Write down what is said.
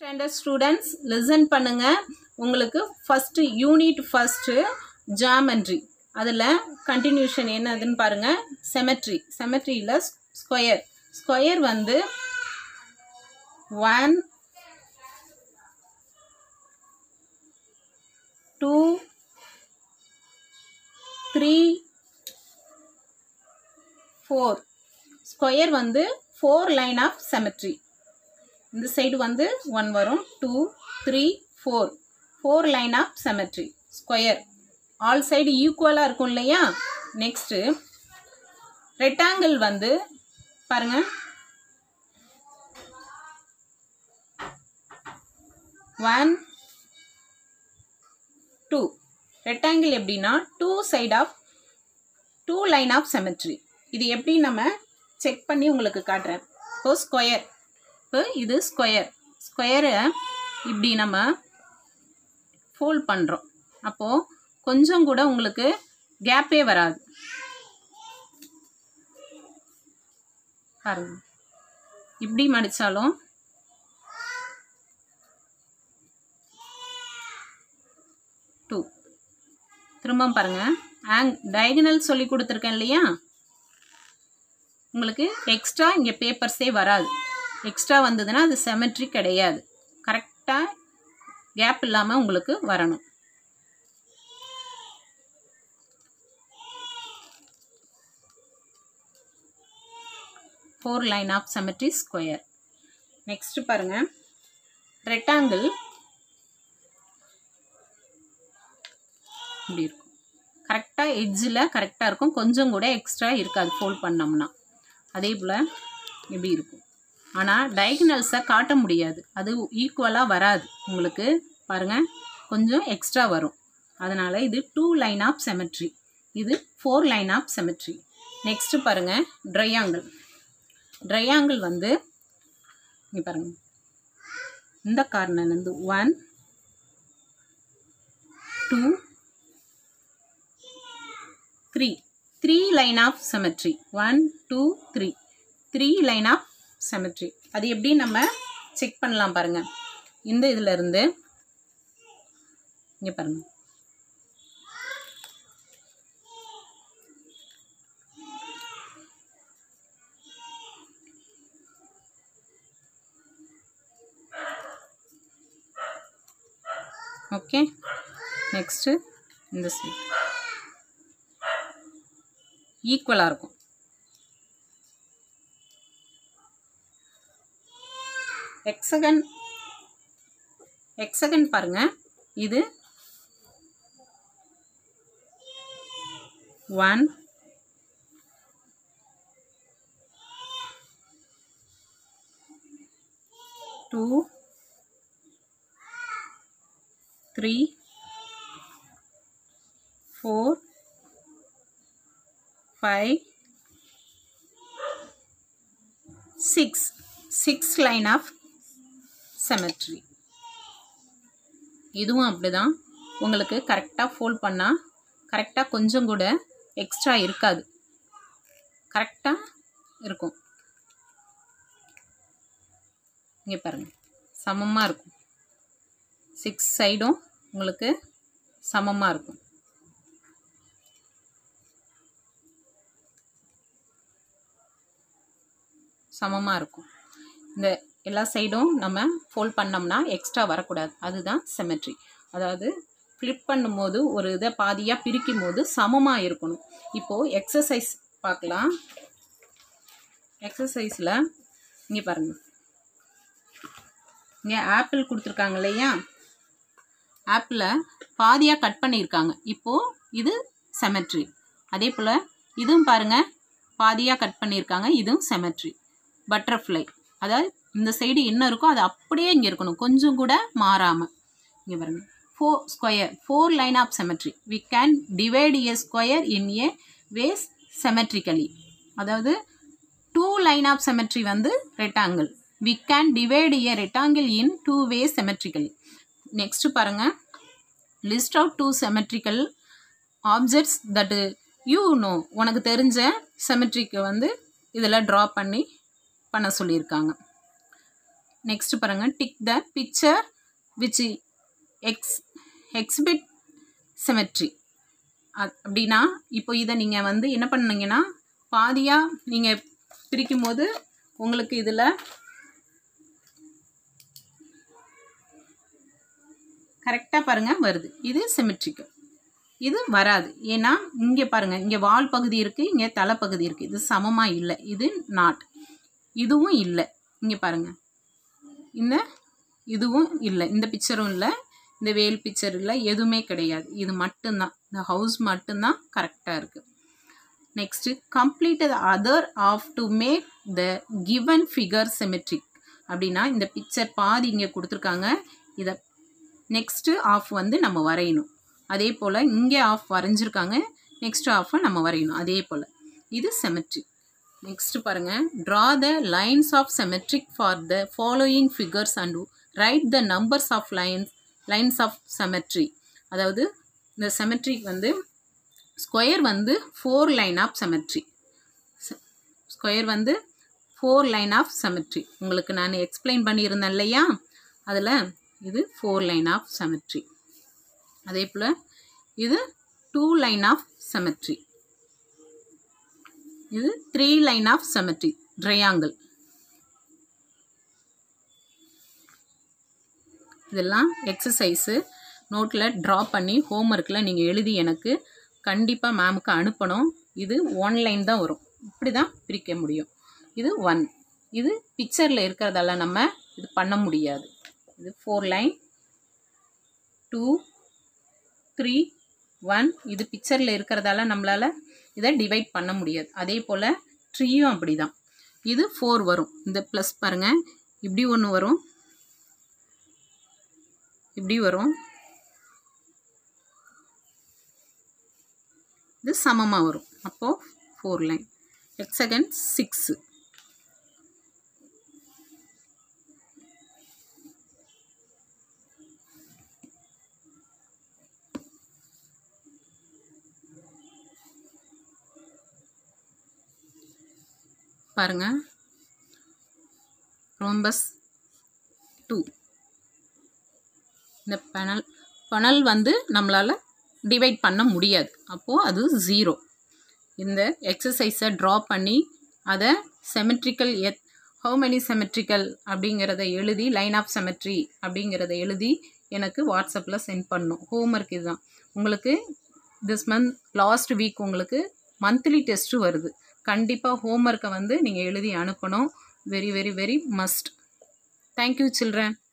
standard students listen பண்ணுங்க உங்களுக்கு first unit first geometry அதில் கண்டினியூஷன் என்னதுன்னு பாருங்க செமெட்ரி செமெட்ரியில் ஸ்கொயர் ஸ்கொயர் வந்து one two three four square வந்து ஃபோர் லைன் ஆஃப் செமெட்ரி இந்த சைடு வந்து ஒன் வரும் two three four four line of symmetry square all side ஈக்குவலாக இருக்கும் இல்லையா நெக்ஸ்ட்டு ரெக்டாங்கிள் வந்து பாருங்க ஒன் டூ ரெக்டாங்கிள் எப்படின்னா two side of two line of symmetry இது எப்படி நம்ம செக் பண்ணி உங்களுக்கு காட்டுறேன் இப்போ ஸ்கொயர் இப்போ இது ஸ்கொயர் ஸ்கொயரை இப்படி நம்ம ஃபோல்ட் பண்ணுறோம் அப்போது கொஞ்சம் கூட உங்களுக்கு கேப்பே வராது பாருங்க இப்படி மடித்தாலும் டூ திரும்ப பாருங்க ஆங் டயகனல் சொல்லி கொடுத்துருக்கேன் இல்லையா உங்களுக்கு எக்ஸ்ட்ரா இங்கே பேப்பர்ஸே வராது எக்ஸ்ட்ரா வந்ததுன்னா அது செமெட்ரி கிடையாது கரெக்டாக கேப் இல்லாமல் உங்களுக்கு வரணும் four line of symmetry square next பாருங்க ரெக்டாங்கிள் இப்படி இருக்கும் கரெக்டாக எட்ஜில் கரெக்டாக இருக்கும் கொஞ்சம் கூட எக்ஸ்ட்ரா இருக்காது ஃபோல்ட் பண்ணோம்னா அதே போல் இப்படி இருக்கும் ஆனால் டயகனல்ஸை காட்ட முடியாது அது ஈக்குவலாக வராது உங்களுக்கு பாருங்கள் கொஞ்சம் எக்ஸ்ட்ரா வரும் அதனால் இது டூ லைன் ஆஃப் செமெட்ரி இது four line of symmetry next பாருங்கள் ட்ரையாங்கிள் ட்ரையாங்கிள் வந்து இங்கே பாருங்கள் இந்த கார்னர்லேருந்து one two three three line of symmetry one two three three line of symmetry அது எப்படி நம்ம செக் பண்ணலாம் பாருங்க இந்த இதில் இருந்து இங்கே பாருங்க ஓகே நெக்ஸ்ட்டு இந்த சைட் ஈக்குவலாக இருக்கும் எக்ஸகன் எக்ஸகன் பாருங்க இது one two three four five six six line of symmetry இதுவும் அப்படி தான் உங்களுக்கு கரெக்டாக ஃபோல்ட் பண்ணால் கரெக்டாக கொஞ்சம் கூட எக்ஸ்ட்ரா இருக்காது கரெக்டாக இருக்கும் இங்கே பாருங்கள் சமமாக இருக்கும் சிக்ஸ் சைடும் உங்களுக்கு சமமாக இருக்கும் சமமாக இருக்கும் இந்த எல்லா சைடும் நம்ம ஃபோல்ட் பண்ணோம்னா எக்ஸ்ட்ரா வரக்கூடாது அதுதான் செமெட்ரி அதாவது ஃப்ளிப் பண்ணும்போது ஒரு இதை பாதியாக பிரிக்கும் போது சமமாக இருக்கணும் இப்போது எக்ஸசைஸ் பார்க்கலாம் எக்ஸசைஸில் இங்கே பாருங்கள் இங்கே ஆப்பிள் கொடுத்துருக்காங்க இல்லையா ஆப்பிளை பாதியாக கட் பண்ணியிருக்காங்க இப்போது இது செமெட்ரி அதே போல் இதுவும் பாருங்கள் பாதியாக கட் பண்ணியிருக்காங்க இதுவும் செமெட்ரி பட்டர்ஃப்ளை அதாவது இந்த சைடு என்ன இருக்கோ அது அப்படியே இங்கே இருக்கணும் கொஞ்சம் கூட மாறாமல் இங்கே பாருங்க four square four line of symmetry we can divide a square in a ways symmetrically அதாவது டூ லைன் ஆஃப் செமெட்ரி வந்து rectangle we can divide a rectangle in two ways symmetrically next பாருங்கள் list out two symmetrical objects தட்டு you know உனக்கு தெரிஞ்ச செமெட்ரிக்கு வந்து இதில் draw பண்ணி பண்ண சொல்லியிருக்காங்க நெக்ஸ்ட் பாருங்க டிக் த பிக்சர் விச் எக்ஸ் எக்ஸிபிட் சிமெட்ரி அப்படின்னா இப்போ இதை நீங்கள் வந்து என்ன பண்ணீங்கன்னா பாதியாக நீங்கள் பிரிக்கும் போது உங்களுக்கு இதில் கரெக்டாக பாருங்கள் வருது இது சிமெட்ரிக்கல் இது வராது ஏன்னா இங்கே பாருங்கள் இங்கே வால் பகுதி இருக்குது இங்கே தலைப்பகுதி இருக்குது இது சமமாக இல்லை இது நாட் இதுவும் இல்லை இங்கே பாருங்கள் இந்த இதுவும் இல்லை இந்த பிக்சரும் இல்லை இந்த வேல் பிக்சர் இல்லை எதுவுமே கிடையாது இது மட்டும்தான் இந்த ஹவுஸ் மட்டும்தான் கரெக்டாக இருக்குது next complete the other half to make the given figure symmetric அப்படின்னா இந்த பிக்சர் பாதி இங்கே கொடுத்துருக்காங்க இதை நெக்ஸ்ட்டு ஆஃப் வந்து நம்ம வரையணும் அதே போல் இங்கே ஆஃப் வரைஞ்சிருக்காங்க நெக்ஸ்ட் ஆஃபை நம்ம வரையணும் அதே போல் இது செமெட்ரிக் நெக்ஸ்ட் பாருங்கள் draw the lines of symmetric for the following figures and write the numbers of lines lines of symmetry அதாவது இந்த செமெட்ரிக் வந்து ஸ்கொயர் வந்து four line of symmetry square வந்து ஃபோர் லைன் ஆஃப் செமெட்ரி உங்களுக்கு நான் explain பண்ணியிருந்தேன் இல்லையா அதில் இது ஃபோர் லைன் ஆஃப் செமெட்ரி அதே போல் இது டூ லைன் ஆஃப் செமெட்ரி இது three line of symmetry triangle இதெல்லாம் எக்ஸசைஸு நோட்டில் ட்ரா பண்ணி ஹோம்ஒர்க்கில் நீங்கள் எழுதி எனக்கு கண்டிப்பாக மேமுக்கு அனுப்பணும் இது ஒன் லைன் தான் வரும் இப்படி தான் பிரிக்க முடியும் இது ஒன் இது பிக்சரில் இருக்கிறதால நம்ம இது பண்ண முடியாது இது four line two three one இது பிக்சரில் இருக்கிறதால நம்மளால் இதை டிவைட் பண்ண முடியாது அதே போல் ட்ரீயும் அப்படி தான் இது ஃபோர் வரும் இந்த ப்ளஸ் பாருங்கள் இப்படி ஒன்று வரும் இப்படி வரும் இது சமமாக வரும் அப்போது ஃபோர் லைன் எக்ஸகன் சிக்ஸு பாருங்க ரோம்பஸ் டூ இந்த பனல் பனல் வந்து நம்மளால் டிவைட் பண்ண முடியாது அப்போது அது ஜீரோ இந்த எக்ஸசைஸை ட்ரா பண்ணி அதை செமெட்ரிக்கல் எத் ஹவு மெனி செமெட்ரிக்கல் அப்படிங்கிறத எழுதி லைன் ஆஃப் செமெட்ரி அப்படிங்கிறத எழுதி எனக்கு வாட்ஸ்அப்பில் சென்ட் பண்ணும் ஹோம்ஒர்க் இதுதான் உங்களுக்கு திஸ் மந்த் லாஸ்ட் வீக் உங்களுக்கு மந்த்லி டெஸ்ட்டு வருது கண்டிப்பாக ஹோம்ஒர்க்கை வந்து நீங்கள் எழுதி அனுப்பணும் very very very must thank you children